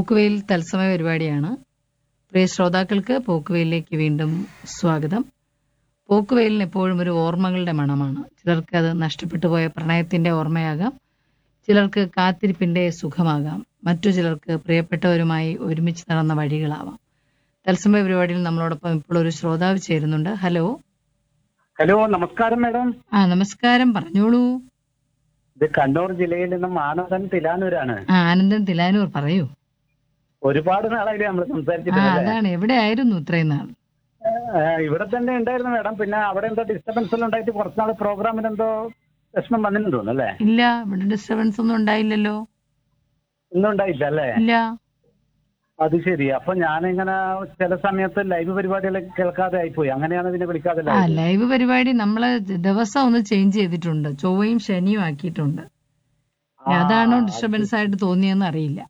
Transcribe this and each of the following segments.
പോക്കുവെയിൽ തത്സമയ പരിപാടിയാണ് പ്രിയ ശ്രോതാക്കൾക്ക് പോക്കുവെയിലേക്ക് വീണ്ടും സ്വാഗതം പോക്കുവെയിലിന് എപ്പോഴും ഒരു ഓർമ്മകളുടെ മണമാണ് ചിലർക്ക് അത് നഷ്ടപ്പെട്ടു പോയ പ്രണയത്തിന്റെ ഓർമ്മയാകാം ചിലർക്ക് കാത്തിരിപ്പിന്റെ സുഖമാകാം മറ്റു ചിലർക്ക് പ്രിയപ്പെട്ടവരുമായി ഒരുമിച്ച് നടന്ന വഴികളാവാം തത്സമയ പരിപാടിയിൽ നമ്മളോടൊപ്പം ഇപ്പോൾ ഒരു ശ്രോതാവ് ചേരുന്നുണ്ട് ഹലോ ഹലോ നമസ്കാരം മാഡം ആ നമസ്കാരം പറഞ്ഞോളൂ ഇത് കണ്ണൂർ ജില്ലയിൽ നിന്നും ആനന്ദൻ തിലാനൂരാണ് ആ ആനന്ദൻ തിലാനൂർ പറയൂ ഒരുപാട് നാളായില്ലേ നമ്മൾ ആ സംസാരിച്ചിട്ട് അല്ലേ? അതാണ് എവിടെയായിരുന്നു ഇത്രയും നാൾ ആ, ഇവിടെ തന്നെ ഉണ്ടായിരുന്നു മാഡം പിന്നെ അവിടെ എന്തോ ഡിസ്റ്റർബൻസ് എല്ലാം ഉണ്ടായിട്ട് കുറച്ചുനാൾ പ്രോഗ്രാമിന് എന്തോ പ്രശ്നം വന്നിട്ട് തോന്നുന്നു അല്ലേ ഇല്ല ഇവിടെ ഡിസ്റ്റർബൻസ് ഒന്നും ഉണ്ടായില്ലല്ലോ ഒന്നും ഉണ്ടായില്ല അല്ലേ ഇല്ല അത് ശരി അപ്പൊ ഞാനിങ്ങനെ ചില സമയത്ത് ലൈവ് പരിപാടികളൊക്കെ കേൾക്കാതെ ആയിപ്പോയി അങ്ങനെയാണ് ഇതിനെ വിളിക്കാതെ ആ ലൈവ് പരിപാടി നമ്മള് ദിവസം ഒന്ന് ചേഞ്ച് ചെയ്തിട്ടുണ്ട് ചൊവ്വയും ശനിയും ആക്കിയിട്ടുണ്ട് ഇനി അതാണോ ഡിസ്റ്റർബൻസ് ആയിട്ട് തോന്നിയെന്ന് അറിയില്ല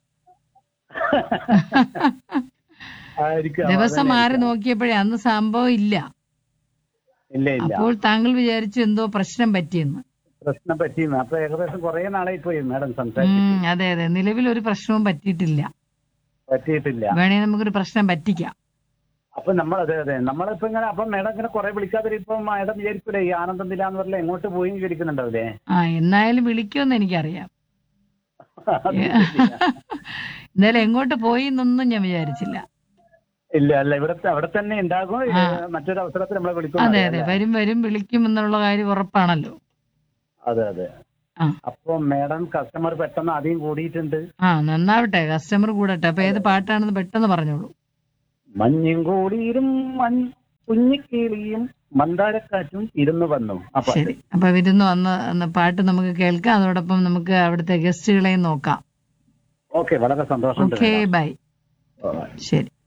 ആയിരിക്കും ദിവസം മാറി നോക്കിയപ്പോഴേ അന്ന് സംഭവം ഇല്ല ഇല്ല ഇല്ല അപ്പോൾ താങ്കൾ വിചാരിച്ചു എന്തോ പ്രശ്നം പറ്റിയെന്ന് പ്രശ്നം പറ്റിയിരുന്നു അപ്പൊ ഏകദേശം കുറെ നാളായി പോയി മാഡം സംസാരിച്ചു ഉം, അതെ അതെ നിലവിൽ ഒരു പ്രശ്നവും പറ്റിയിട്ടില്ല പറ്റിയിട്ടില്ല വേണേ നമുക്കൊരു പ്രശ്നം പറ്റിക്കാം അപ്പൊ നമ്മൾ അതെ അതെ നമ്മളിപ്പോ ഇങ്ങനെ അപ്പൊ മേഡം ഇങ്ങനെ കുറെ വിളിക്കാതെ ഇപ്പൊ മേഡം വിചാരിക്കൂലേ ഈ ആനന്ദം എന്ന് പറഞ്ഞാൽ എങ്ങോട്ട് പോയി വിചാരിക്കുന്നുണ്ടാവില്ലേ ആ എന്നായാലും വിളിക്കുമെന്ന് എനിക്കറിയാം എന്തായാലും എങ്ങോട്ട് പോയി എന്നൊന്നും ഞാൻ വിചാരിച്ചില്ല ഇല്ല അല്ല ഇവിടെ അവിടെ തന്നെ ഉണ്ടാകും ആ. മറ്റൊരു അവസരത്തിൽ നമ്മളെ വിളിക്കും അതെ അതെ വരും വരും വിളിക്കും എന്നുള്ള കാര്യം ഉറപ്പാണല്ലോ അതെ അതെ ആ. അപ്പൊ മേഡം കസ്റ്റമർ പെട്ടെന്ന് ആദ്യം കൂടിയിട്ടുണ്ട് ആ നന്നാവട്ടെ കസ്റ്റമർ കൂടട്ടെ അപ്പൊ ഏത് പാട്ടാണെന്ന് പെട്ടെന്ന് പറഞ്ഞോളൂ മഞ്ഞും കൂടിയും മൺ കുഞ്ഞിക്കിളിയും മന്ദാരക്കാറ്റും ഇരുന്ന് വന്നു അപ്പൊ ശരി അപ്പൊ വിരുന്ന് വന്ന അന്ന് പാട്ട് നമുക്ക് കേൾക്കാം അതോടൊപ്പം നമുക്ക് അവിടുത്തെ ഗസ്റ്റുകളെയും നോക്കാം ഓക്കെ വളരെ സന്തോഷമുണ്ട് ഓക്കെ ബൈ madam. ശരി